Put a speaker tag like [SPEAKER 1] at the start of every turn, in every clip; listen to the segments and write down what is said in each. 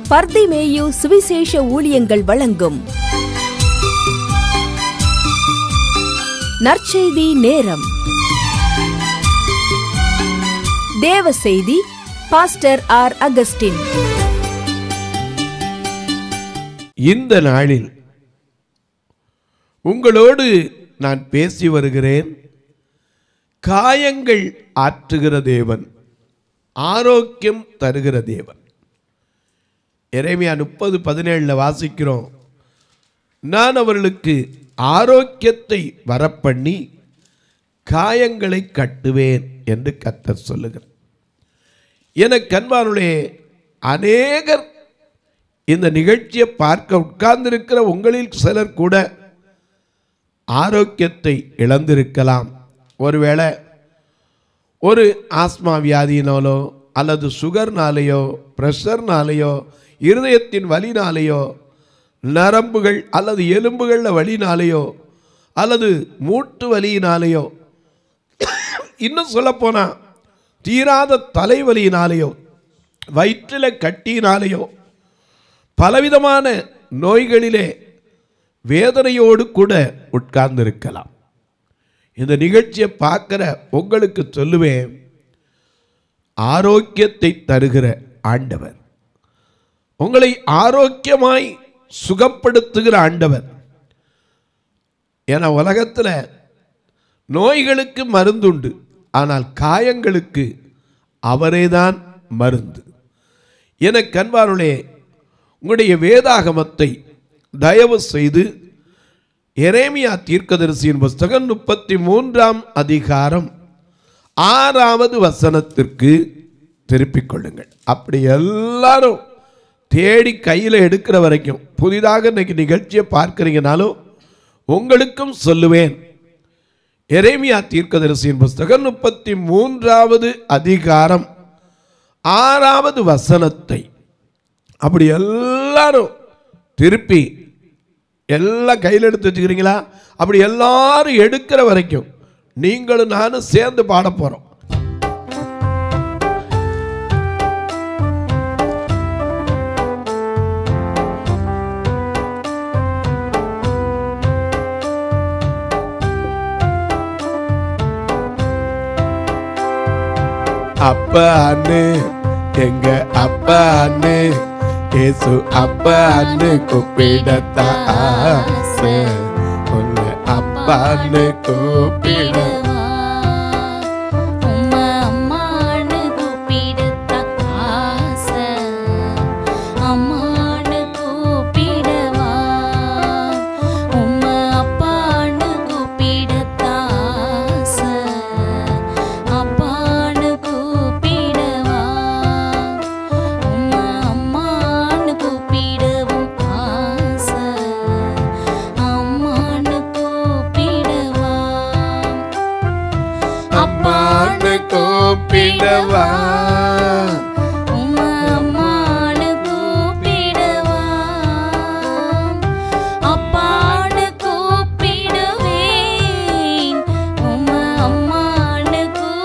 [SPEAKER 1] பர்திமேயு சுவிசேஷ ஊழியங்கள் வழங்கும் நற்செய்தி நேரம் தேவ செய்தி பாஸ்டர் ஆர் அகஸ்டின்
[SPEAKER 2] இந்த நாளில் உங்களோடு நான் பேசி வருகிறேன் காயங்கள் ஆற்றுகிற தேவன் ஆரோக்கியம் தருகிற தேவன் எரேமியா முப்பது பதினேழில் வாசிக்கிறோம் நான் அவர்களுக்கு ஆரோக்கியத்தை வரப்பண்ணி காயங்களை கட்டுவேன் என்று கத்தர் சொல்லுகிறார் என கண்பானுடைய அநேகர் இந்த நிகழ்ச்சியை பார்க்க உட்கார்ந்திருக்கிற உங்களில் சிலர் கூட ஆரோக்கியத்தை இழந்திருக்கலாம் ஒருவேளை ஒரு ஆஸ்மா வியாதியினாலோ அல்லது சுகர்னாலேயோ ப்ரெஷர்னாலேயோ இருதயத்தின் வலினாலேயோ நரம்புகள் அல்லது எலும்புகளில் வலினாலேயோ அல்லது மூட்டு வலியினாலேயோ இன்னும் சொல்லப்போனால் தீராத தலைவலியினாலேயோ வயிற்றில் கட்டியினாலேயோ பலவிதமான நோய்களிலே வேதனையோடு கூட உட்கார்ந்திருக்கலாம் இந்த நிகழ்ச்சியை பார்க்குற உங்களுக்கு சொல்லுவேன் ஆரோக்கியத்தை தருகிற ஆண்டவர் உங்களை ஆரோக்கியமாய் சுகப்படுத்துகிற ஆண்டவர் என உலகத்தில் நோய்களுக்கு மருந்துண்டு ஆனால் காயங்களுக்கு அவரேதான் மருந்து என கண்பாருளே உங்களுடைய வேதாகமத்தை தயவு செய்து எரேமியா தீர்க்கதரிசியின் புஸ்தகம் முப்பத்தி மூன்றாம் அதிகாரம் ஆறாவது வசனத்திற்கு திருப்பிக் கொள்ளுங்கள் அப்படி எல்லாரும் தேடி கையில் எடுக்கிற வரைக்கும் புதிதாக இன்னைக்கு நிகழ்ச்சியை பார்க்குறீங்கனாலும் உங்களுக்கும் சொல்லுவேன் எரேமியா தீர்க்கதரிசியின் புஸ்தகம் முப்பத்தி மூன்றாவது அதிகாரம் ஆறாவது வசனத்தை அப்படி எல்லாரும் திருப்பி எல்லாம் கையில் எடுத்து வச்சுக்கிறீங்களா அப்படி எல்லாரும் எடுக்கிற வரைக்கும் நீங்களும் நானும் சேர்ந்து பாட போகிறோம் அப்பான்னு எங்க அப்பான்னு ஏசு அப்பான்னு கூப்பிடத்தா ஆசை உன்னை அப்பான்னு கூப்பிட
[SPEAKER 3] உம்மை அம்மான்னு கூப்பிடத்தான் ஆசை. அம்மான்னு கூப்பிடவா. உம்மை அப்பான்னு கூப்பிடத்தான் ஆசை. அப்பான்னு கூப்பிடவா. உம்மை அம்மான்னு கூப்பிடவும் ஆசை. அம்மான்னு கூப்பிடவா
[SPEAKER 2] அப்பான்னு கூப்பிடவா
[SPEAKER 3] உம்மை அம்மான்னு கூப்பிடவா அப்பான்னு கூப்பிடுவேன் உம்மை அம்மான்னு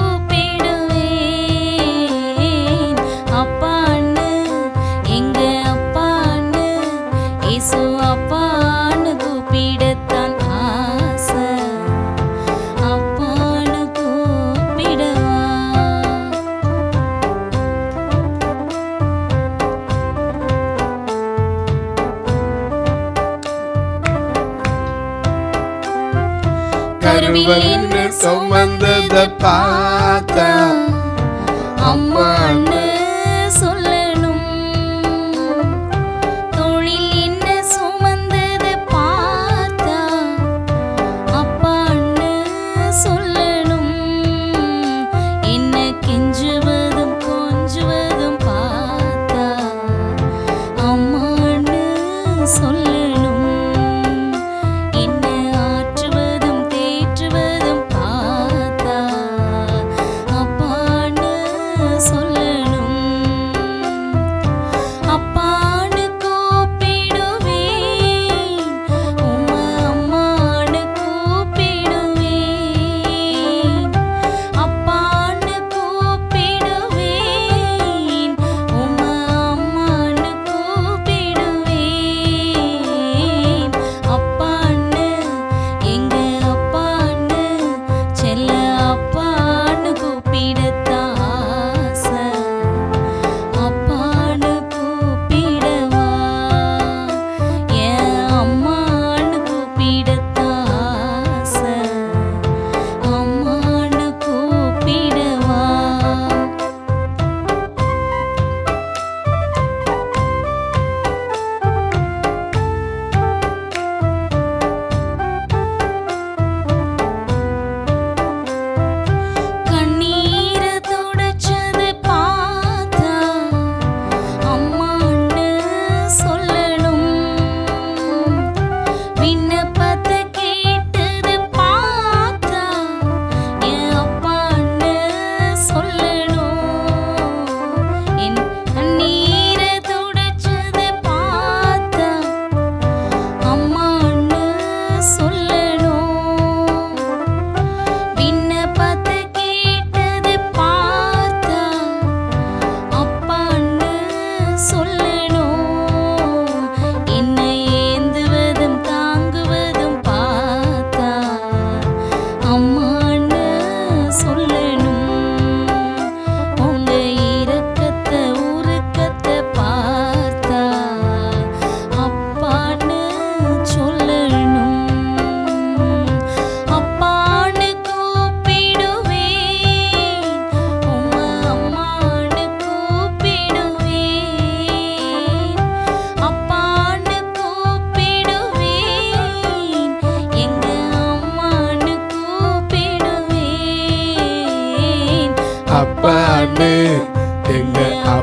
[SPEAKER 3] கூப்பிடுவேன் அப்பான்னு எங்க அப்பான்னு இயேசு அப்பான்னு கூப்பிடத்தான் ஆசை அப்பான்னு கூப்பிடவா
[SPEAKER 2] கருவன்னு சுமந்தத பார்த்தா
[SPEAKER 3] அம்மான்னு சொல்லணும் தொழில் என்ன சுமந்தது பார்த்தா அப்பான்னு சொல்லணும் என்ன கெஞ்சுவதும் கொஞ்சுவதும் பார்த்தா அம்மான்னு சொல்லணும் என்ன ஆற்றுவதும் தேற்றுவதும் பார்த்தா அப்பா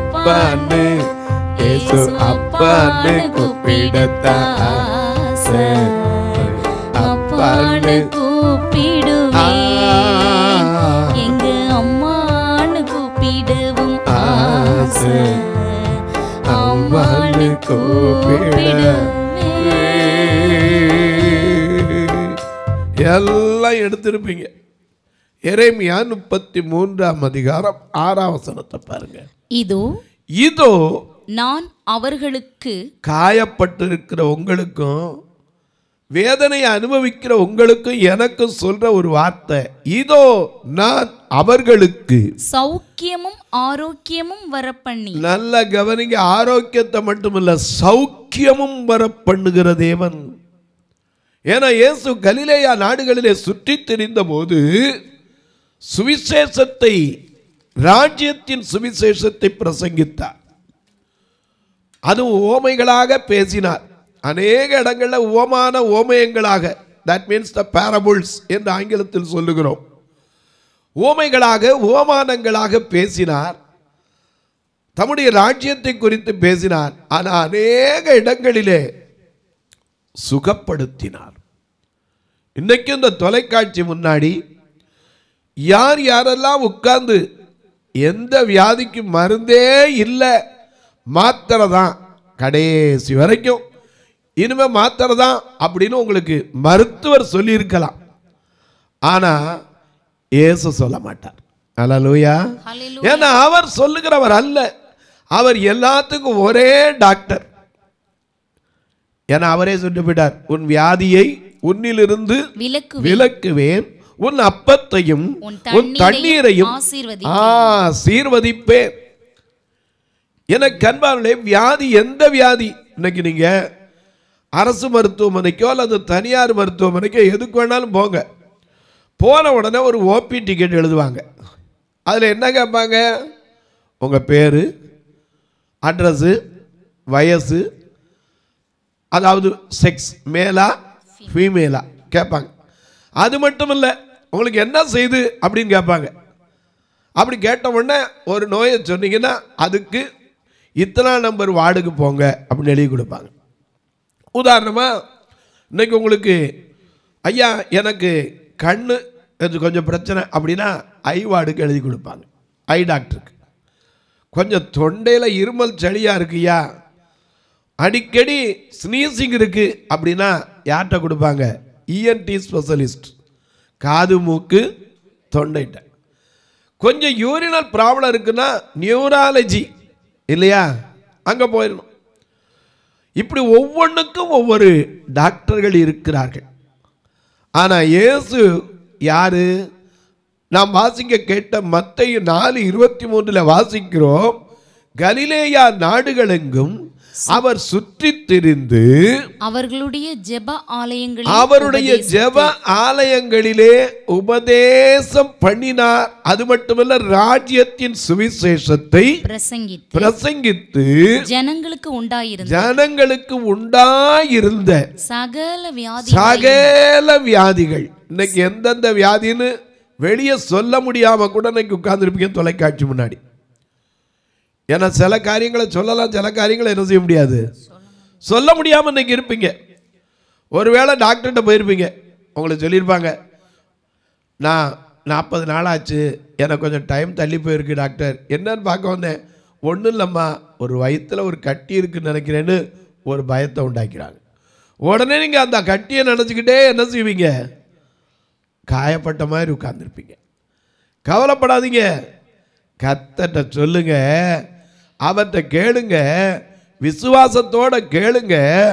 [SPEAKER 2] அப்பான்னு ஏசு அப்பான்னு கூப்பிடத்தான் ஆசை.
[SPEAKER 3] அப்பான்னு கூப்பிடுவேன் எங்க அம்மான்னு கூப்பிடவும் ஆசை அம்மான்னு கூப்பிடுவேன்
[SPEAKER 2] எல்லாம் எடுத்திருப்பீங்க எரேமியா முப்பத்தி மூன்றாம் அதிகாரம் ஆறாம் வசனத்தை பாருங்க
[SPEAKER 3] இதோ
[SPEAKER 2] இதோ
[SPEAKER 3] நான் அவர்களுக்கு
[SPEAKER 2] காயப்பட்டிருக்கிற உங்களுக்கும் வேதனையை அனுபவிக்கிற உங்களுக்கும் எனக்கும் சொல்ற ஒரு வார்த்தை இதோ நான் அவர்களுக்கு
[SPEAKER 3] சௌக்கியமும் ஆரோக்கியமும் வரப்பண்ணி
[SPEAKER 2] நல்ல கவனிங்க ஆரோக்கியத்தை மட்டுமில்ல சௌக்கியமும் வர பண்ணுகிற தேவன் ஏன்னா இயேசு கலிலேயா நாடுகளிலே சுற்றி திரிந்த போது சுவிசேஷத்தை ராஜ்யத்தின் சுவிசேஷத்தை பிரசங்கித்தார் அதுவும் ஓமைகளாக பேசினார் அநேக இடங்களில் ஓமான ஓமயங்களாக தட் மீன்ஸ் த பேரபுள்ஸ் என்று ஆங்கிலத்தில் சொல்லுகிறோம் ஓமைகளாக ஓமானங்களாக பேசினார் தம்முடைய ராஜ்யத்தை குறித்து பேசினார் ஆனால் அநேக இடங்களிலே சுகப்படுத்தினார் இன்னைக்கு இந்த தொலைக்காட்சி முன்னாடி யார் யாரெல்லாம் உட்கார்ந்து எந்த வியாதிக்கு மருந்தே இல்லை மாத்திரை தான் கடைசி வரைக்கும் இனிமே மாத்திரை தான் அப்படின்னு உங்களுக்கு மருத்துவர் சொல்லியிருக்கலாம் ஆனால் இயேசு சொல்ல மாட்டார் அல்லேலூயா
[SPEAKER 3] ஹalleluya.
[SPEAKER 2] ஏன்னா அவர் சொல்லுகிறவர் அல்ல அவர் எல்லாத்துக்கும் ஒரே டாக்டர் ஏன்னா அவரே சொல்லி போயிட்டார் உன் வியாதியை உன்னிலிருந்து
[SPEAKER 3] விலக்கு
[SPEAKER 2] விலக்குவேன் உன் அப்பத்தையும்
[SPEAKER 3] உன்
[SPEAKER 2] உன் தண்ணீரையும்
[SPEAKER 3] ஆசீர்வதி
[SPEAKER 2] ஆசீர்வதிப்பேன் எனக்கு அன்பார்களே வியாதி எந்த வியாதி இன்னைக்கு நீங்க அரசு மருத்துவமனைக்கோ அல்லது தனியார் மருத்துவமனைக்கோ எதுக்கு வேணாலும் போங்க போன உடனே ஒரு ஓபி டிக்கெட் எழுதுவாங்க அதில் என்ன கேட்பாங்க உங்கள் பேர் அட்ரஸு வயசு அதாவது செக்ஸ் மேலா ஃபீமேலா கேட்பாங்க அது மட்டும் இல்லை உங்களுக்கு என்ன செய்து அப்படின்னு கேட்பாங்க அப்படி கேட்ட உடனே ஒரு நோயை சொன்னீங்கன்னா அதுக்கு இத்தனை நம்பர் வார்டுக்கு போங்க அப்படின்னு எழுதி கொடுப்பாங்க உதாரணமாக இன்னைக்கு உங்களுக்கு ஐயா எனக்கு கண்ணு இது கொஞ்சம் பிரச்சனை அப்படின்னா ஐ வார்டுக்கு எழுதி கொடுப்பாங்க ஐ டாக்டருக்கு கொஞ்சம் தொண்டையில் இருமல் சளியாக இருக்குயா அடிக்கடி ஸ்னீசிங் இருக்கு அப்படின்னா யார்கிட்ட கொடுப்பாங்க இஎன்டி ஸ்பெஷலிஸ்ட் காது மூக்கு தொண்டைட்ட கொஞ்சம் யூரினல் ப்ராப்ளம் இருக்குன்னா நியூராலஜி இல்லையா அங்கே போயிடணும் இப்படி ஒவ்வொன்றுக்கும் ஒவ்வொரு டாக்டர்கள் இருக்கிறார்கள் ஆனால் இயேசு யாரு நாம் வாசிக்க கேட்ட மத்தையும் நாலு இருபத்தி மூன்றில் வாசிக்கிறோம் கலிலேயா நாடுகளெங்கும் அவர் சுற்றித் திரிந்து
[SPEAKER 3] அவர்களுடைய ஜெப ஆலயங்களில்
[SPEAKER 2] அவருடைய ஜெப ஆலயங்களிலே உபதேசம் பண்ணினார் அது மட்டுமல்ல ராஜ்யத்தின் சுவிசேஷத்தை
[SPEAKER 3] பிரசங்கித்து
[SPEAKER 2] பிரசங்கித்து
[SPEAKER 3] ஜனங்களுக்கு உண்டாயிருந்த
[SPEAKER 2] ஜனங்களுக்கு உண்டாயிருந்த
[SPEAKER 3] சகல வியாதி
[SPEAKER 2] சகல வியாதிகள் இன்னைக்கு எந்தெந்த வியாதின்னு வெளியே சொல்ல முடியாம கூட இன்னைக்கு உட்கார்ந்துருப்பீங்க தொலைக்காட்சி முன்னாடி ஏன்னா சில காரியங்களை சொல்லலாம் சில காரியங்களை என்ன செய்ய முடியாது சொல்ல முடியாம இன்னைக்கு இருப்பீங்க ஒருவேளை டாக்டர்கிட்ட போயிருப்பீங்க உங்களுக்கு சொல்லியிருப்பாங்க நான் நாற்பது நாளாச்சு எனக்கு கொஞ்சம் டைம் தள்ளி போயிருக்கு டாக்டர் என்னன்னு பார்க்க வந்தேன் ஒன்றும் இல்லைம்மா ஒரு வயித்துல ஒரு கட்டி இருக்குன்னு நினைக்கிறேன்னு ஒரு பயத்தை உண்டாக்கிறாங்க உடனே நீங்கள் அந்த கட்டியை நினச்சிக்கிட்டே என்ன செய்வீங்க காயப்பட்ட மாதிரி உட்கார்ந்துருப்பீங்க கவலைப்படாதீங்க கத்தட்ட சொல்லுங்க அவர்கிட்ட கேளுங்க விசுவாசத்தோட கேளுங்க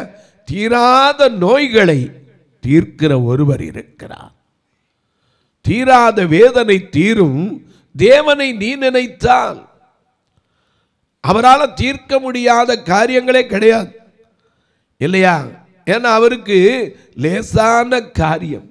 [SPEAKER 2] தீராத நோய்களை தீர்க்கிற ஒருவர் இருக்கிறார் தீராத வேதனை தீரும் தேவனை நீ நினைத்தால் அவரால் தீர்க்க முடியாத காரியங்களே கிடையாது இல்லையா ஏன்னா அவருக்கு லேசான காரியம்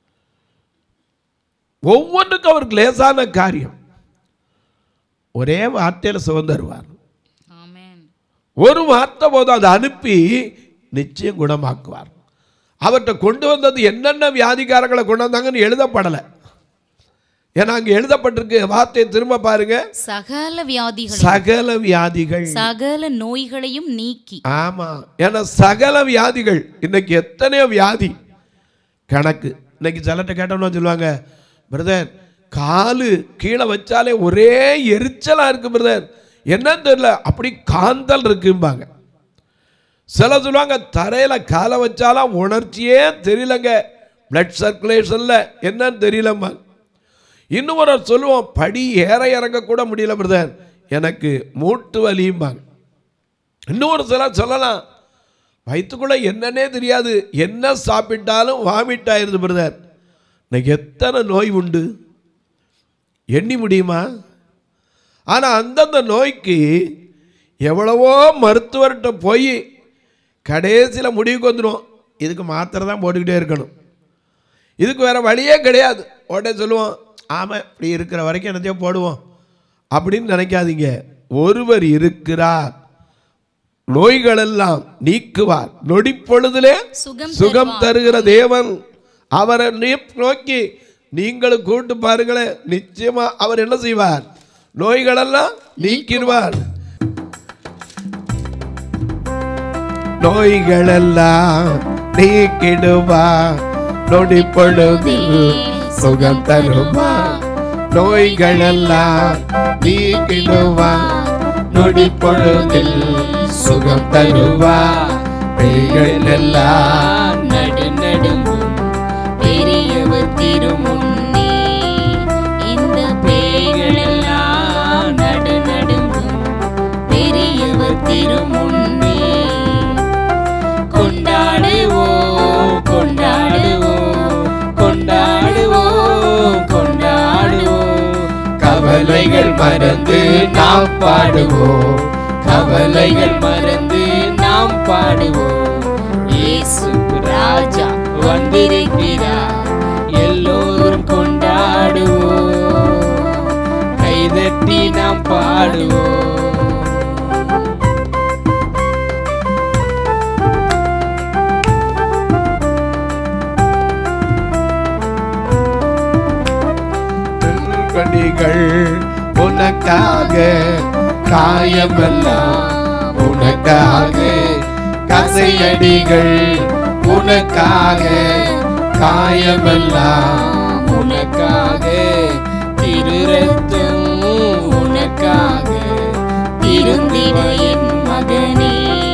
[SPEAKER 2] ஒவ்வொன்றுக்கும் அவருக்கு லேசான காரியம் ஒரே வார்த்தையில் சுகம் தருவார்
[SPEAKER 3] ஆமென்
[SPEAKER 2] ஒரு வார்த்தை போதும் அதை அனுப்பி நிச்சயம் குணமாக்குவார் அவர்கிட்ட கொண்டு வந்தது என்னென்ன வியாதிக்காரங்களை கொண்டு வந்தாங்கன்னு எழுதப்படலை ஏன்னா அங்க எழுதப்பட்டிருக்கு வார்த்தையை திரும்ப பாருங்க
[SPEAKER 3] சகல வியாதிகள்
[SPEAKER 2] சகல வியாதிகள்
[SPEAKER 3] சகல நோய்களையும் நீக்கி
[SPEAKER 2] ஆமா ஏன்னா சகல வியாதிகள் இன்னைக்கு எத்தனையோ வியாதி கணக்கு இன்னைக்கு சிலர்கிட்ட கேட்டோம்னா சொல்லுவாங்க பிரதர் காலு கீழே வச்சாலே ஒரே எரிச்சலா இருக்கு பிரதர் என்னன்னு தெரியல அப்படி காந்தல் இருக்கும்பாங்க சில சொல்லுவாங்க தரையில காலை வச்சாலாம் உணர்ச்சியே தெரியலங்க பிளட் சர்க்குலேஷன்ல என்னன்னு தெரியலம்பாங்க இன்னும் ஒரு சொல்லுவோம் படி ஏற இறங்க கூட முடியல பிரதர் எனக்கு மூட்டு வலியும்பாங்க இன்னொரு சிலர் சொல்லலாம் வயிற்றுக்குள்ள என்னன்னே தெரியாது என்ன சாப்பிட்டாலும் வாமிட் ஆயிருது பிரதர் இன்னைக்கு எத்தனை நோய் உண்டு எண்ணி முடியுமா ஆனால் அந்தந்த நோய்க்கு எவ்வளவோ மருத்துவர்கிட்ட போய் கடைசியில் முடிவுக்கு வந்துடும் இதுக்கு மாத்திரை தான் போட்டுக்கிட்டே இருக்கணும் இதுக்கு வேற வழியே கிடையாது உடனே சொல்லுவோம் ஆமாம் இப்படி இருக்கிற வரைக்கும் என்னத்தையோ போடுவோம் அப்படின்னு நினைக்காதீங்க ஒருவர் இருக்கிறார் நோய்களெல்லாம் நீக்குவார் நொடி பொழுதிலே
[SPEAKER 3] சுகம்
[SPEAKER 2] சுகம் தருகிற தேவன் அவரை நீ- நோக்கி நீங்களும் கூட்டு பாருங்களேன் நிச்சயமா அவர் என்ன செய்வார் நோய்களெல்லாம் நீக்கிடுவார் நோய்களெல்லாம் நீக்கிடுவார் நொடி பொழுதில் சுகம் தருவார் நோய்களெல்லாம் நீக்கிடுவார் நொடி பொழுதில் சுகம் தருவார் பேய்கள் எல்லாம்
[SPEAKER 3] நடு நடுங்கும் பெரியவர் திருமுன்னே இந்த பேய்கள் எல்லாம் நடு நடுங்கும் பெரியவர் திருமுன்னே கொண்டாடுவோம் கொண்டாடுவோம் கொண்டாடுவோம் கொண்டாடுவோம்
[SPEAKER 2] கவலைகள் மறந்து நாம் பாடுவோம்
[SPEAKER 3] கவலைகள் மறந்து நாம் பாடுவோம் இயேசு ராஜா வந்திருக்கிறார் எல்லோரும் கொண்டாடுவோம் கைதட்டி நாம் பாடுவோம்
[SPEAKER 2] கனிகள் உனக்காக காயமெல்லாம் உனக்காக கசையடிகள் உனக்காக காயமெல்லாம்
[SPEAKER 3] உனக்காக திருரத்தம் உனக்காக திருந்திட என் மகனே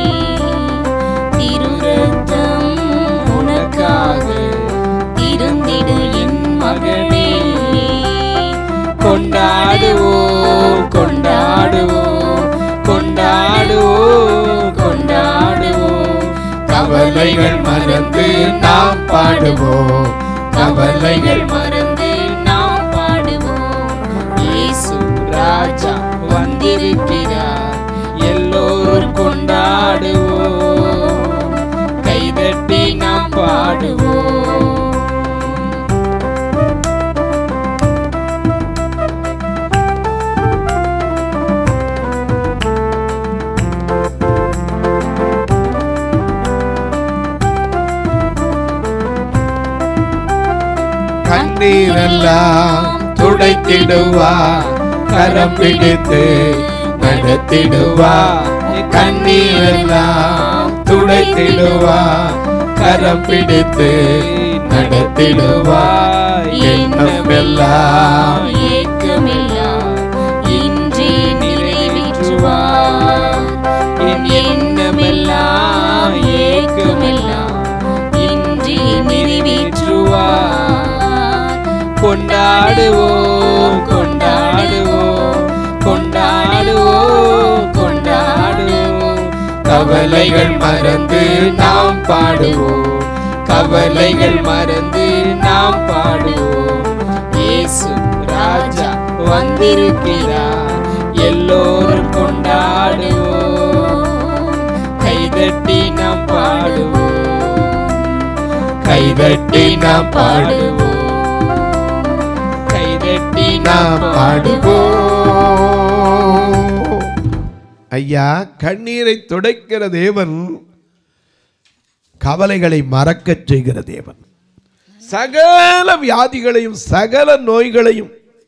[SPEAKER 3] திருரத்தம் உனக்காக திருந்திட என் மகனே கொண்டாடுவோம் கொண்டாடுவோம் கொண்டாடுவோம் கொண்டாடுவோம்
[SPEAKER 2] கவலைகள் மறந்து நாம் பாடுவோம்
[SPEAKER 3] கவலைகள் மறந்து நாம் பாடுவோம் இயேசு ராஜா வந்திருக்கிறார் எல்லோரும் கொண்டாடுவோம் கைதட்டி நாம் பாடுவோம்
[SPEAKER 2] கண்ணீரெல்லாம் துடைத்திடுவார் கரம் பிடித்து நடத்திடுவார் கண்ணீரெல்லாம் துடைத்திடுவார் கரம் பிடித்து நடத்திடுவார் எண்ணமெல்லாம்
[SPEAKER 3] ஏக்கமெல்லாம் இன்றே நிறைவேற்றுவார் என் எண்ணமெல்லாம் ஏக்கமெல்லாம் இன்றே நிறைவேற்றுவார் கொண்டாடுவோம் கொண்டாடுவோம் கொண்டாடுவோம் கொண்டாடுவோம்
[SPEAKER 2] கவலைகள் மறந்து நாம் பாடுவோம்
[SPEAKER 3] கவலைகள் மறந்து நாம் பாடுவோம் இயேசு ராஜா வந்திருக்கிறார் எல்லோரும் கொண்டாடுவோம் கைதட்டி நாம் பாடுவோம்
[SPEAKER 2] கைதட்டி நாம் பாடுவோம்
[SPEAKER 3] கைதட்டி
[SPEAKER 2] நாம் பாடுவோம் ஐயா கண்ணீரை துடைக்கிற தேவன் கவலைகளை மறக்கச் செய்கிற தேவன் சகல வியாதிகளையும் சகல நோய்களையும்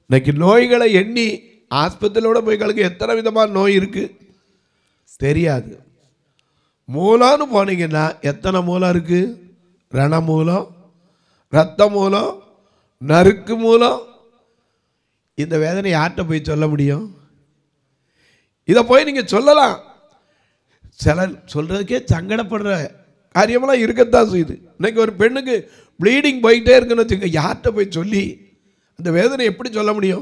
[SPEAKER 2] இன்னைக்கு நோய்களை எண்ணி ஆஸ்பத்திரியோட போய் கலக்கு எத்தனை விதமான நோய் இருக்கு தெரியாது மூலம்னு போனீங்கன்னா எத்தனை மூலம் இருக்கு ரண மூலம் ரத்த மூலம் நறுக்கு மூலம் இந்த வேதனை யார்கிட்ட போய் சொல்ல முடியும் இதை போய் நீங்கள் சொல்லலாம் சிலர் சொல்கிறதுக்கே சங்கடப்படுற காரியமெல்லாம் இருக்கத்தான் செய்யுது இன்னைக்கு ஒரு பெண்ணுக்கு ப்ளீடிங் போயிட்டே இருக்குன்னு வச்சுக்க யார்கிட்ட போய் சொல்லி அந்த வேதனை எப்படி சொல்ல முடியும்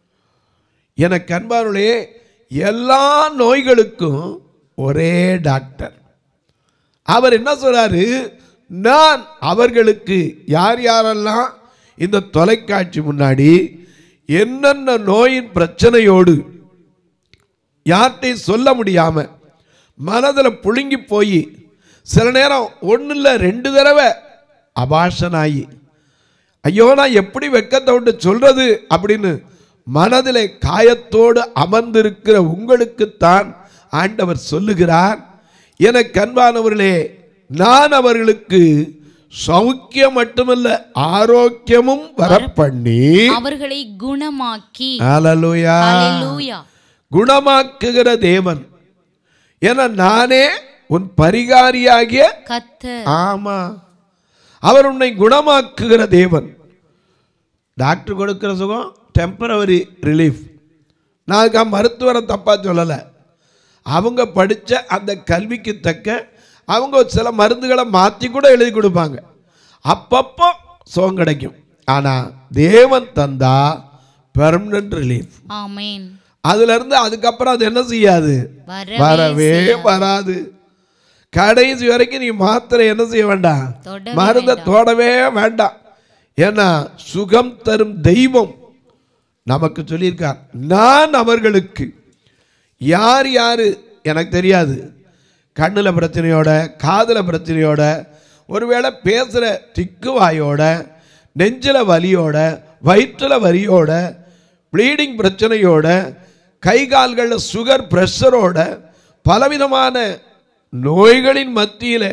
[SPEAKER 2] எனக்கு அன்பார்களே எல்லா நோய்களுக்கும் ஒரே டாக்டர் அவர் என்ன சொல்றாரு நான் அவர்களுக்கு யார் யாரெல்லாம் இந்த தொலைக்காட்சி முன்னாடி என்னென்ன நோயின் பிரச்சனையோடு யார்கிட்டையும் சொல்ல முடியாம மனதில் புழுங்கி போய் சில நேரம் ஒன்றும் இல்லை ரெண்டு தடவை அபாஷனாகி ஐயோ நான் எப்படி வெக்கத்தை விட்டு சொல்றது அப்படின்னு மனதிலே காயத்தோடு அமர்ந்திருக்கிற உங்களுக்குத்தான் ஆண்டவர் சொல்லுகிறார் எனக்கு அன்பானவர்களே நான் அவர்களுக்கு சௌக்கியம் மட்டுமல்ல ஆரோக்கியமும் வரப்பண்ணி
[SPEAKER 4] அவர்களை குணமாக்கி
[SPEAKER 2] ஹalleluya
[SPEAKER 4] ஹalleluya
[SPEAKER 2] குணமாக்குகிற தேவன் என நானே உன் பரிகாரியாகிய
[SPEAKER 4] கத்தர்
[SPEAKER 2] ஆமா அவர் உன்னை குணமாக்குகிற தேவன் டாக்டர் கொடுக்கிற சுகம் டெம்பரவரி ரிலீஃப் நான் அதுக்காக மருத்துவரை தப்பாக சொல்லலை அவங்க படித்த அந்த கல்விக்கு தக்க அவங்க சில மருந்துகளை மாற்றி கூட எழுதி கொடுப்பாங்க அப்பப்போ சுகம் கிடைக்கும் ஆனால் தேவன் தந்தா பெர்மனன்ட் ரிலீஃப்
[SPEAKER 4] ஆமென்
[SPEAKER 2] அதுலேருந்து அதுக்கப்புறம் அது என்ன செய்யாது
[SPEAKER 4] வரவே
[SPEAKER 2] வரவே வராது கடைசி வரைக்கும் நீ மாத்திரை என்ன செய்ய வேண்டாம்
[SPEAKER 4] தொடவே
[SPEAKER 2] மருந்தை தோடவே வேண்டாம் ஏன்னா சுகம் தரும் தெய்வம் நமக்கு சொல்லியிருக்கார் நான் அவர்களுக்கு யார் யார் எனக்கு தெரியாது கண்ணில் பிரச்சனையோட காதில் பிரச்சனையோட ஒருவேளை பேசுகிற திக்குவாயோட நெஞ்சில் வலியோட வயிற்றில் வலியோட ப்ளீடிங் பிரச்சனையோட கை கால்களில் சுகர் ப்ரெஷரோட பலவிதமான நோய்களின் மத்தியில்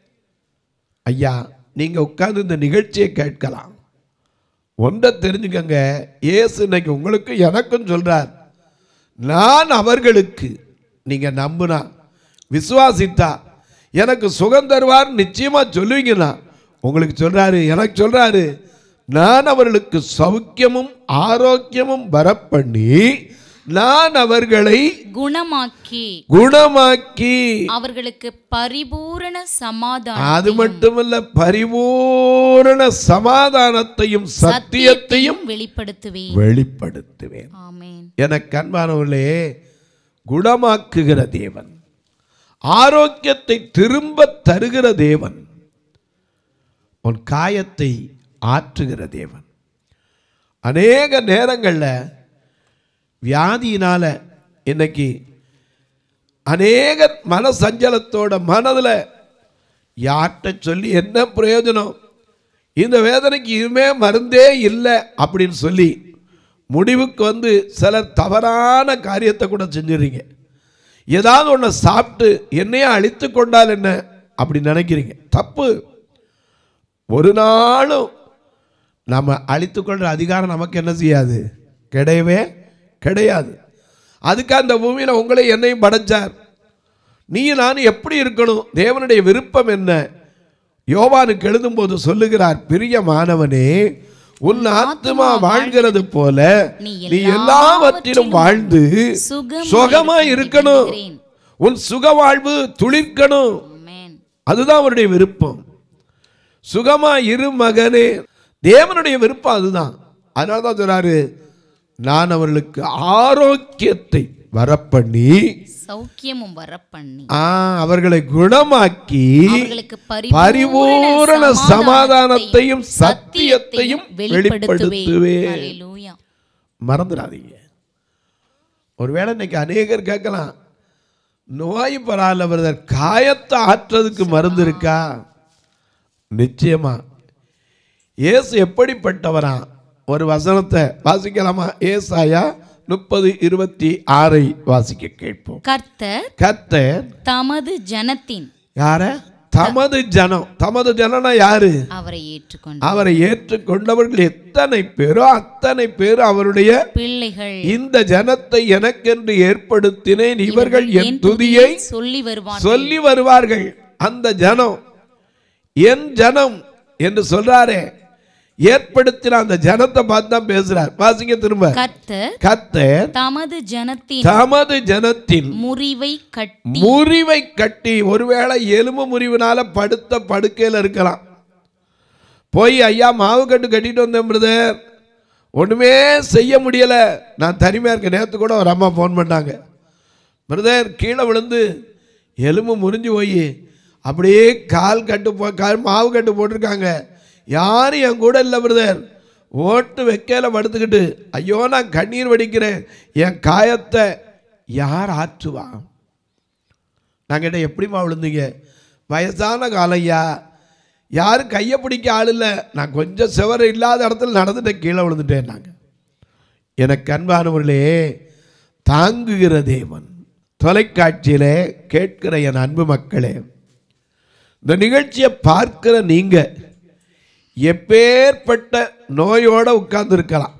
[SPEAKER 2] ஐயா நீங்கள் உட்கார்ந்து இந்த நிகழ்ச்சியை கேட்கலாம் ஒன்றை தெரிஞ்சுக்கங்க இயேசு இன்னைக்கு உங்களுக்கு எனக்கும் சொல்றார் நான் அவர்களுக்கு நீங்க நம்புனா விசுவாசித்தா எனக்கு சுகம் தருவார் நிச்சயமா சொல்லுவீங்கன்னா உங்களுக்கு சொல்றாரு எனக்கு சொல்றாரு நான் அவர்களுக்கு சௌக்கியமும் ஆரோக்கியமும் வரப்பண்ணி நான் அவர்களை
[SPEAKER 4] குணமாக்கி
[SPEAKER 2] குணமாக்கி
[SPEAKER 4] அவர்களுக்கு பரிபூரண சமாதானம்
[SPEAKER 2] அது மட்டுமல்ல பரிபூரண சமாதானத்தையும் சத்தியத்தையும்
[SPEAKER 4] வெளிப்படுத்துவேன்
[SPEAKER 2] வெளிப்படுத்துவேன்
[SPEAKER 4] ஆமென்
[SPEAKER 2] எனக்கு அன்பானவர்களே குணமாக்குகிற தேவன் ஆரோக்கியத்தை திரும்ப தருகிற தேவன் உன் காயத்தை ஆற்றுகிற தேவன் அநேக நேரங்களில் வியாதியினால இன்னைக்கு அநேக மன சஞ்சலத்தோட மனதில் யார்கிட்ட சொல்லி என்ன பிரயோஜனம் இந்த வேதனைக்கு இனிமே மருந்தே இல்லை அப்படின்னு சொல்லி முடிவுக்கு வந்து சிலர் தவறான காரியத்தை கூட செஞ்சிடுறீங்க ஏதாவது ஒன்று சாப்பிட்டு என்னையே அழித்து கொண்டால் என்ன அப்படி நினைக்கிறீங்க தப்பு ஒரு நாளும் நம்ம அழித்துக்கொள்கிற அதிகாரம் நமக்கு என்ன செய்யாது கிடையவே கிடையாது அதுக்கு அந்த பூமியில் உங்களை என்னையும் படைச்சார் நீ நான் எப்படி இருக்கணும் தேவனுடைய விருப்பம் என்ன யோவானுக்கு எழுதும்போது சொல்லுகிறார் பிரியமானவனே உன் ஆத்துமா வாழ்கிறது போல
[SPEAKER 4] நீ
[SPEAKER 2] நீ எல்லாவற்றிலும் வாழ்ந்து
[SPEAKER 4] சுகமாய்
[SPEAKER 2] சுகமா
[SPEAKER 4] இருக்க
[SPEAKER 2] இருக்கணும்
[SPEAKER 4] விரும்புகிறேன்.
[SPEAKER 2] உன் சுக வாழ்வு துளிர்க்கணும்
[SPEAKER 4] ஆமென்
[SPEAKER 2] அதுதான் அவருடைய விருப்பம் சுகமா இரு மகனே தேவனுடைய விருப்பம் அதுதான் அதனால தான் சொல்றாரு நான் அவர்களுக்கு ஆரோக்கியத்தை வரப்பண்ணி
[SPEAKER 4] சௌக்கியமும் வர பண்ணி
[SPEAKER 2] ஆ, அவர்களை குணமாக்கி
[SPEAKER 4] அவர்களுக்கு
[SPEAKER 2] பரிபூரண சமாதானத்தையும் சத்தியத்தையும் வெளிப்படுத்துவேன்
[SPEAKER 4] ஹalleluya
[SPEAKER 2] மறந்துடாதீங்க ஒருவேளை இன்னைக்கு அநேகர் கேட்கலாம் நோய் பரவாயில்ல பிரதர் காயத்தை ஆற்றுறதுக்கு மருந்து இருக்கா நிச்சயமா இயேசு எப்படிப்பட்டவரா ஒரு வசனத்தை வாசிக்கலாமா ஏசாயா முப்பது இருபத்தி ஆறை வாசிக்க கேட்போம்
[SPEAKER 4] கர்த்தர்
[SPEAKER 2] கர்த்தர்
[SPEAKER 4] தமது ஜனத்தின்
[SPEAKER 2] யார தமது ஜனம் தமது ஜனம்னா யாரு
[SPEAKER 4] அவரை ஏற்றுக்கொண்டு
[SPEAKER 2] அவரை ஏற்றுக்கொண்டவர்கள் எத்தனை பேரோ அத்தனை பேர் அவருடைய
[SPEAKER 4] பிள்ளைகள்
[SPEAKER 2] இந்த ஜனத்தை எனக்கென்று ஏற்படுத்தினேன் இவர்கள் என் துதியை
[SPEAKER 4] சொல்லி வருவார்
[SPEAKER 2] சொல்லி வருவார்கள் அந்த ஜனம் என் ஜனம் என்று சொல்றாரே ஏற்படுத்தின அந்த ஜனத்தை பார்த்து தான் பேசுறார் வாசிங்க திரும்ப
[SPEAKER 4] கர்த்தர்
[SPEAKER 2] கர்த்தர்
[SPEAKER 4] தமது ஜனத்தின்
[SPEAKER 2] தமது ஜனத்தின்
[SPEAKER 4] முறிவை கட்டி
[SPEAKER 2] முறிவை கட்டி ஒருவேளை எலும்பு முறிவினால படுத்த படுக்கையில் இருக்கலாம் போய் ஐயா மாவு கட்டு கட்டிட்டு வந்தேன் பிரதர் ஒன்றுமே செய்ய முடியலை நான் தனிமையாக இருக்கேன் நேற்று கூட ஒரு அம்மா ஃபோன் பண்ணாங்க பிரதர் கீழே விழுந்து எலும்பு முறிஞ்சு போய் அப்படியே கால் கட்டு போ கால் மாவு கட்டு போட்டிருக்காங்க யாரும் என் கூட இல்லை பிரதர் ஓட்டு வைக்கல படுத்துக்கிட்டு ஐயோ நான் கண்ணீர் வடிக்கிறேன் என் காயத்தை யார் ஆற்றுவா நான் கேட்டேன் எப்படிம்மா விழுந்தீங்க வயசான காலையா யாரும் கையை பிடிக்க ஆள் இல்லை நான் கொஞ்சம் செவர இல்லாத இடத்துல நடந்துட்டேன் கீழே விழுந்துட்டேன் நாங்கள் எனக்கு அன்பானவர்களே தாங்குகிற தேவன் தொலைக்காட்சியிலே கேட்கிற என் அன்பு மக்களே இந்த நிகழ்ச்சியை பார்க்கிற நீங்க எப்பேற்பட்ட நோயோட உட்கார்ந்து இருக்கலாம்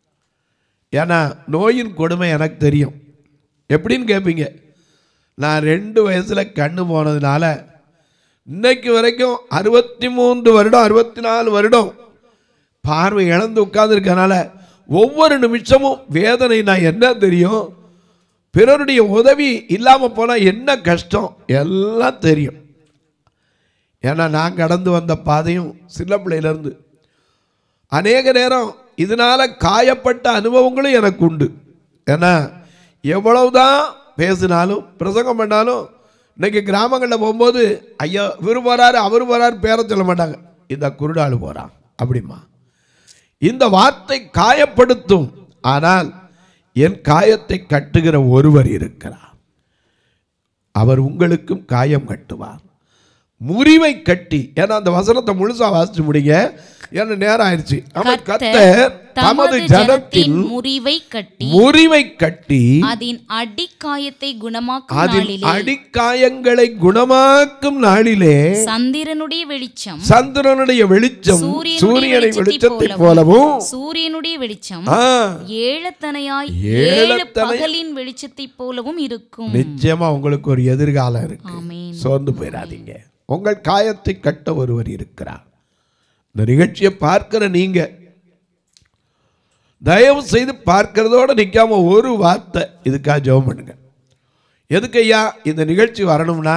[SPEAKER 2] ஏன்னா நோயின் கொடுமை எனக்கு தெரியும் எப்படின்னு கேட்பீங்க நான் ரெண்டு வயசில் கண்ணு போனதுனால இன்னைக்கு வரைக்கும் அறுபத்தி மூன்று வருடம் அறுபத்தி நாலு வருடம் பார்வை இழந்து உட்கார்ந்துருக்கனால ஒவ்வொரு நிமிஷமும் வேதனை நான் என்ன தெரியும் பிறருடைய உதவி இல்லாமல் போனால் என்ன கஷ்டம் எல்லாம் தெரியும் ஏன்னா நான் கடந்து வந்த பாதையும் சின்ன பிள்ளையிலேருந்து அநேக நேரம் இதனால் காயப்பட்ட அனுபவங்களும் எனக்கு உண்டு ஏன்னா எவ்வளவுதான் பேசினாலும் பிரசங்கம் பண்ணாலும் இன்னைக்கு கிராமங்களில் போகும்போது ஐயா இவர் போகிறாரு அவர் போகிறாரு பேர சொல்ல மாட்டாங்க இந்த குருடாள் போகிறான் அப்படிமா இந்த வார்த்தை காயப்படுத்தும் ஆனால் என் காயத்தை கட்டுகிற ஒருவர் இருக்கிறார் அவர் உங்களுக்கும் காயம் கட்டுவார் முறிவை கட்டி ஏன்னா அந்த வசனத்தை முழுசா வாசிச்சு முடிங்க ஏன்னா நேரம் ஆயிடுச்சு அவர் கர்த்தர் தமது ஜனத்தின்
[SPEAKER 4] முறிவை கட்டி
[SPEAKER 2] முறிவை கட்டி
[SPEAKER 4] அதன் அடிக்காயத்தை குணமாக்கும்
[SPEAKER 2] அதில்
[SPEAKER 4] நாளிலே
[SPEAKER 2] அடிக்காயங்களை குணமாக்கும் நாளிலே
[SPEAKER 4] சந்திரனுடைய வெளிச்சம்
[SPEAKER 2] சந்திரனுடைய வெளிச்சம்
[SPEAKER 4] சூரியனுடைய
[SPEAKER 2] சூரியனை
[SPEAKER 4] வெளிச்சத்தைப்
[SPEAKER 2] வெளிச்சத்தை
[SPEAKER 4] போலவும்
[SPEAKER 2] போலவும்
[SPEAKER 4] சூரியனுடைய வெளிச்சம்
[SPEAKER 2] ஆ,
[SPEAKER 4] ஏழத்தனையாய் ஏழு
[SPEAKER 2] ஏழத்தனை-
[SPEAKER 4] பகலின் வெளிச்சத்தைப் போலவும் இருக்கும்
[SPEAKER 2] நிச்சயமா உங்களுக்கு ஒரு எதிர்காலம் இருக்கு
[SPEAKER 4] ஆமென்
[SPEAKER 2] சோர்ந்து போயிடாதீங்க உங்கள் காயத்தை கட்ட ஒருவர் இருக்கிறார் இந்த நிகழ்ச்சியை பார்க்கிற நீங்க தயவு செய்து பார்க்கிறதோட நிற்காம ஒரு வார்த்தை இதுக்காக ஜெபம் பண்ணுங்க எதுக்கு ஐயா இந்த நிகழ்ச்சி வரணும்னா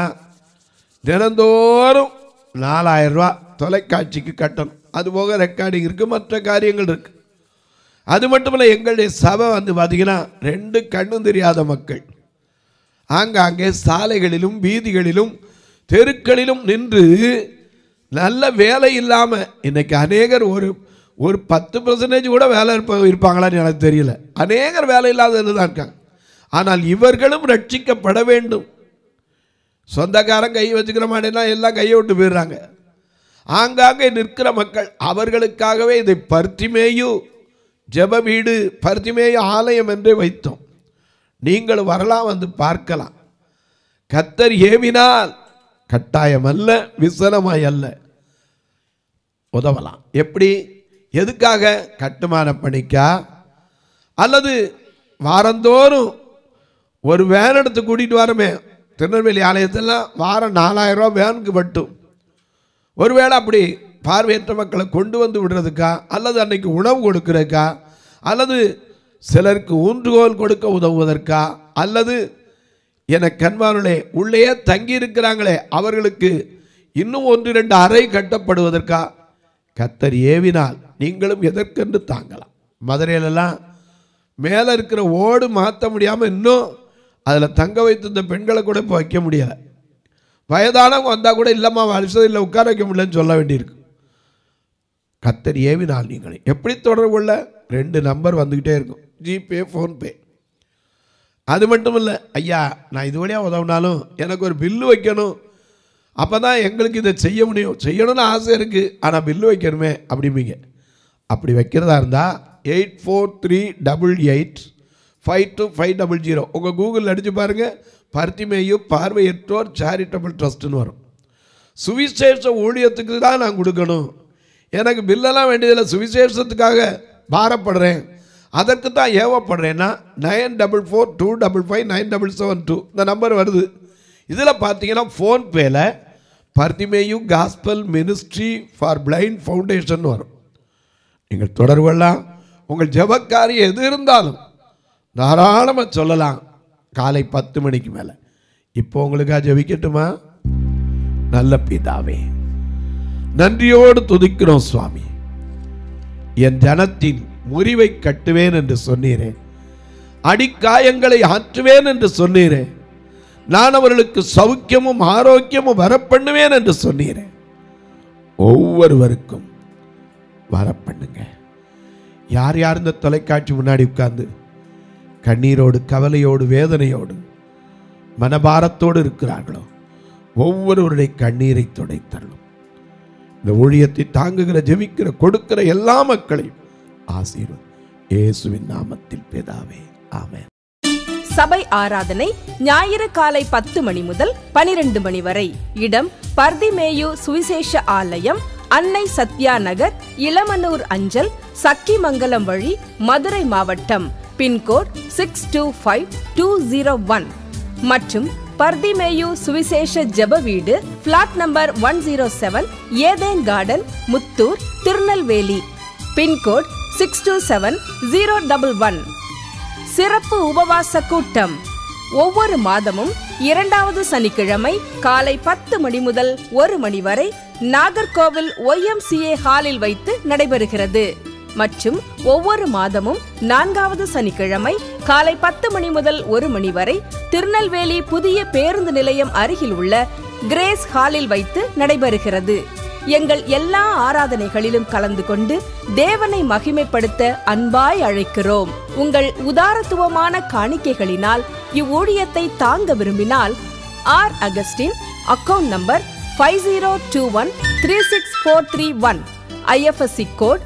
[SPEAKER 2] தினந்தோறும் நாலாயிரம் ரூபா தொலைக்காட்சிக்கு கட்டணும் அது போக ரெக்கார்டிங் இருக்குது மற்ற காரியங்கள் இருக்குது அது மட்டும் இல்லை எங்களுடைய சபை வந்து பார்த்தீங்கன்னா ரெண்டு கண்ணும் தெரியாத மக்கள் ஆங்காங்கே சாலைகளிலும் வீதிகளிலும் தெருக்களிலும் நின்று நல்ல வேலை இல்லாமல் இன்னைக்கு அநேகர் ஒரு ஒரு பத்து பர்சன்டேஜ் கூட வேலை இருப்ப இருப்பாங்களான்னு எனக்கு தெரியல அநேகர் வேலை இல்லாதது தான் இருக்காங்க ஆனால் இவர்களும் ரட்சிக்கப்பட வேண்டும் சொந்தக்காரன் கை வச்சுக்கிற மாட்டேன்னா எல்லாம் கையை விட்டு போயிடுறாங்க ஆங்காங்கே நிற்கிற மக்கள் அவர்களுக்காகவே இதை பருத்திமேயு ஜெப வீடு பருத்திமேயு ஆலயம் என்றே வைத்தோம் நீங்கள் வரலாம் வந்து பார்க்கலாம் கத்தர் ஏவினால் கட்டாயம் அல்ல விசனமாய் அல்ல உதவலாம் எப்படி எதுக்காக கட்டுமான பணிக்கா அல்லது வாரந்தோறும் ஒரு வேன் எடுத்து கூட்டிகிட்டு வரமே திருநெல்வேலி ஆலயத்தெல்லாம் வாரம் நாலாயிரம் ரூபா வேனுக்கு மட்டும் ஒருவேளை அப்படி பார்வையற்ற மக்களை கொண்டு வந்து விடுறதுக்கா அல்லது அன்னைக்கு உணவு கொடுக்கறதுக்கா அல்லது சிலருக்கு ஊன்றுகோல் கொடுக்க உதவுவதற்கா அல்லது என கண்மானுளே உள்ளே தங்கி இருக்கிறாங்களே அவர்களுக்கு இன்னும் ஒன்று ரெண்டு அறை கட்டப்படுவதற்கா கத்தர் ஏவினால் நீங்களும் எதற்கென்று தாங்கலாம் மதுரையிலெல்லாம் மேலே இருக்கிற ஓடு மாற்ற முடியாமல் இன்னும் அதில் தங்க வைத்திருந்த பெண்களை கூட இப்போ வைக்க முடியலை வயதானவங்க வந்தால் கூட இல்லைம்மா வருஷம் இல்லை உட்கார வைக்க முடியலன்னு சொல்ல வேண்டியிருக்கு கத்தர் ஏவினால் நீங்கள் எப்படி தொடர்பு கொள்ள ரெண்டு நம்பர் வந்துக்கிட்டே இருக்கும் ஜிபே ஃபோன்பே அது மட்டும் இல்லை ஐயா நான் இது வழியாக உதவினாலும் எனக்கு ஒரு பில்லு வைக்கணும் அப்போ தான் எங்களுக்கு இதை செய்ய முடியும் செய்யணும்னு ஆசை இருக்குது ஆனால் பில்லு வைக்கணுமே அப்படிம்பீங்க அப்படி வைக்கிறதா இருந்தால் eight four three double eight five two five double zero உங்கள் கூகுளில் அடித்து பாருங்கள் பருத்திமேயு பார்வையற்றோர் சேரிட்டபிள் ட்ரஸ்ட்டுன்னு வரும் சுவிசேஷ ஊழியத்துக்கு தான் நான் கொடுக்கணும் எனக்கு பில்லெல்லாம் வேண்டியதில்லை சுவிசேஷத்துக்காக பாரப்படுறேன் அதற்கு தான் ஏவப்படுறேன்னா nine double four two double five nine double seven two இந்த நம்பர் வருது இதில் பார்த்தீங்கன்னா ஃபோன்பேல Bartimaeus gospel ministry for blind foundation வரும் நீங்கள் தொடர்பு கொள்ளலாம் உங்கள் ஜெபக்காரியம் எது இருந்தாலும் தாராளமாக சொல்லலாம் காலை பத்து மணிக்கு மேலே இப்போ உங்களுக்காக ஜெபிக்கட்டுமா நல்ல பிதாவே நன்றியோடு துதிக்கிறோம் சுவாமி என் ஜனத்தின் முறிவை கட்டுவேன் என்று சொன்னீரே அடிக்காயங்களை ஆற்றுவேன் என்று சொன்னீரே நான் அவர்களுக்கு சௌக்கியமும் ஆரோக்கியமும் வரப்பண்ணுவேன் என்று சொன்னீரே ஒவ்வொருவருக்கும் வரப்பண்ணுங்க யார் யார் இந்த தொலைக்காட்சி முன்னாடி உட்கார்ந்து கண்ணீரோடு கவலையோடு வேதனையோடு மனபாரத்தோடு இருக்கிறார்களோ ஒவ்வொருவருடைய கண்ணீரை துடைத்தள்ளும் இந்த ஊழியத்தை தாங்குகிற ஜெபிக்கிற கொடுக்கிற எல்லா மக்களையும் ஆசீர்வம் இயேசுவின் நாமத்தில் பிதாவே ஆமென்
[SPEAKER 1] சபை ஆராதனை ஞாயிறு காலை பத்து மணி முதல் பனிரெண்டு மணி வரை இடம் பர்திமேயு சுவிசேஷ ஆலயம் அன்னை சத்யா நகர் இளமனூர் அஞ்சல் சக்கிமங்கலம் வழி மதுரை மாவட்டம் pincode six two five two zero one மற்றும் பர்திமேயு சுவிசேஷ ஜெப வீடு plot number one zero seven Eden garden Muthur Tirunelveli pincode six two seven zero double one சிறப்பு உபவாச கூட்டம் ஒவ்வொரு மாதமும் இரண்டாவது சனிக்கிழமை காலை பத்து மணி முதல் ஒரு மணி வரை நாகர்கோவில் ஒய்எம்சிஏ ஹாலில் வைத்து நடைபெறுகிறது மற்றும் ஒவ்வொரு மாதமும் நான்காவது சனிக்கிழமை காலை பத்து மணி முதல் ஒரு மணி வரை திருநெல்வேலி புதிய பேருந்து நிலையம் அருகில் உள்ள கிரேஸ் ஹாலில் வைத்து நடைபெறுகிறது எங்கள் எல்லா ஆராதனைகளிலும் கலந்து கொண்டு தேவனை மகிமைப்படுத்த அன்பாய் அழைக்கிறோம் உங்கள் உதாரத்துவமான காணிக்கைகளினால் இவ்வூழியத்தை தாங்க விரும்பினால் R Augustin account number five zero two one three six four three one IFSC code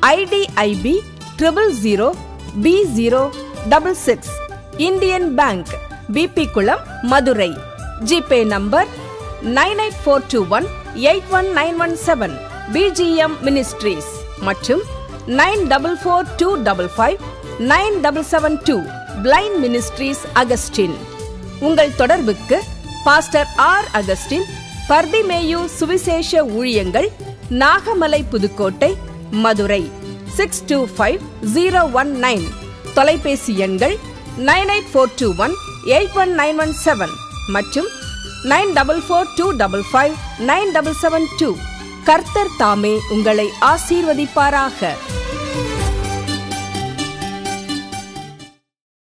[SPEAKER 1] IDIB triple zero B zero double six Indian bank Bibikulam Madurai GPay number nine eight four two one eight one nine one seven BGM ministries மற்றும் nine double four two double five nine double seven two blind ministries Augustin உங்கள் தொடர்புக்கு pastor R Augustin Bartimaeus சுவிசேஷ ஊழியங்கள் Nagamalai Pudukkottai Madurai six two five zero one nine தொலைபேசி எண்கள் nine eight four two one eight one nine one seven மற்றும் nine double four two double five nine double seven two கர்த்தர் தாமே உங்களை ஆசீர்வதிப்பாராக